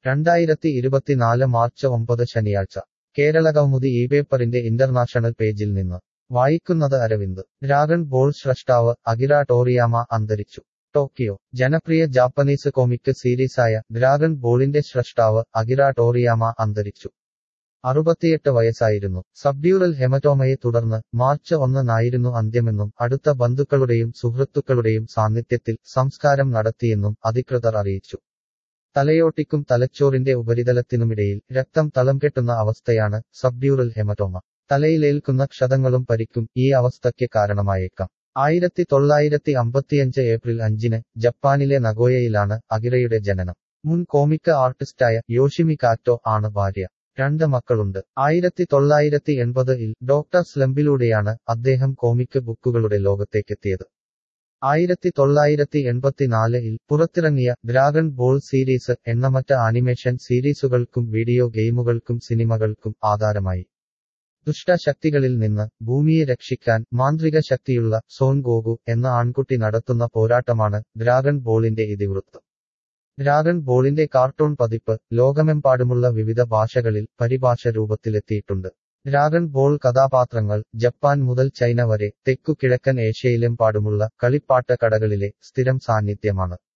രണ്ടായിരത്തി ഇരുപത്തിനാല് മാർച്ച് ഒമ്പത് ശനിയാഴ്ച കേരളകൗമുദി ഈ പേപ്പറിന്റെ ഇന്റർനാഷണൽ പേജിൽ നിന്ന് വായിക്കുന്നത് അരവിന്ദ് ഡ്രാഗൺ ബോൾ സ്രഷ്ടാവ് അകിര ടോറിയാമ അന്തരിച്ചു ടോക്കിയോ ജനപ്രിയ ജാപ്പനീസ് കോമിക് സീരീസായ ഡ്രാഗൺ ബോളിന്റെ സ്രഷ്ടാവ് അകിര ടോറിയാമ അന്തരിച്ചു അറുപത്തിയെട്ട് വയസ്സായിരുന്നു സബ്ഡ്യൂറൽ ഹെമറ്റോമയെ തുടർന്ന് മാർച്ച് ഒന്നിനായിരുന്നു അന്ത്യമെന്നും അടുത്ത ബന്ധുക്കളുടെയും സുഹൃത്തുക്കളുടെയും സാന്നിധ്യത്തിൽ സംസ്കാരം നടത്തിയെന്നും അധികൃതർ അറിയിച്ചു തലയോട്ടിക്കും തലച്ചോറിന്റെ ഉപരിതലത്തിനുമിടയിൽ രക്തം തളം കെട്ടുന്ന അവസ്ഥയാണ് സബ്ഡ്യൂറൽ ഹെമറ്റോമ തലയിലേൽക്കുന്ന ക്ഷതങ്ങളും പരിക്കും ഈ അവസ്ഥയ്ക്ക് കാരണമായേക്കാം ആയിരത്തി തൊള്ളായിരത്തി അമ്പത്തിയഞ്ച് ഏപ്രിൽ അഞ്ചിന് ജപ്പാനിലെ നഗോയയിലാണ് അകിറയുടെ ജനനം മുൻ കോമിക് ആർട്ടിസ്റ്റായ യോഷിമി കാറ്റോ ആണ് ഭാര്യ രണ്ട് മക്കളുണ്ട് ആയിരത്തി തൊള്ളായിരത്തി എൺപതിൽ ഡോക്ടർ സ്ലംബിലൂടെയാണ് അദ്ദേഹം കോമിക് ബുക്കുകളുടെ ലോകത്തേക്കെത്തിയത് ആയിരത്തി തൊള്ളായിരത്തി എൺപത്തിനാലിൽ പുറത്തിറങ്ങിയ ഡ്രാഗൺ ബോൾ സീരീസ് എണ്ണമറ്റ ആനിമേഷൻ സീരീസുകൾക്കും വീഡിയോ ഗെയിമുകൾക്കും സിനിമകൾക്കും ആധാരമായി ദുഷ്ടശക്തികളിൽ നിന്ന് ഭൂമിയെ രക്ഷിക്കാൻ മാന്ത്രിക ശക്തിയുള്ള സോൻ ഗോഗു എന്ന ആൺകുട്ടി നടത്തുന്ന പോരാട്ടമാണ് ഡ്രാഗൺ ബോളിന്റെ ഇതിവൃത്തം ഡ്രാഗൺ ബോളിന്റെ കാർട്ടൂൺ പതിപ്പ് ലോകമെമ്പാടുമുള്ള വിവിധ ഭാഷകളിൽ പരിഭാഷ രൂപത്തിലെത്തിയിട്ടുണ്ട് ഡ്രാഗൺ ബോൾ കഥാപാത്രങ്ങൾ ജപ്പാൻ മുതൽ ചൈന വരെ തെക്കു കിഴക്കൻ ഏഷ്യയിലെമ്പാടുമുള്ള കളിപ്പാട്ട കടകളിലെ സ്ഥിരം സാന്നിധ്യമാണ്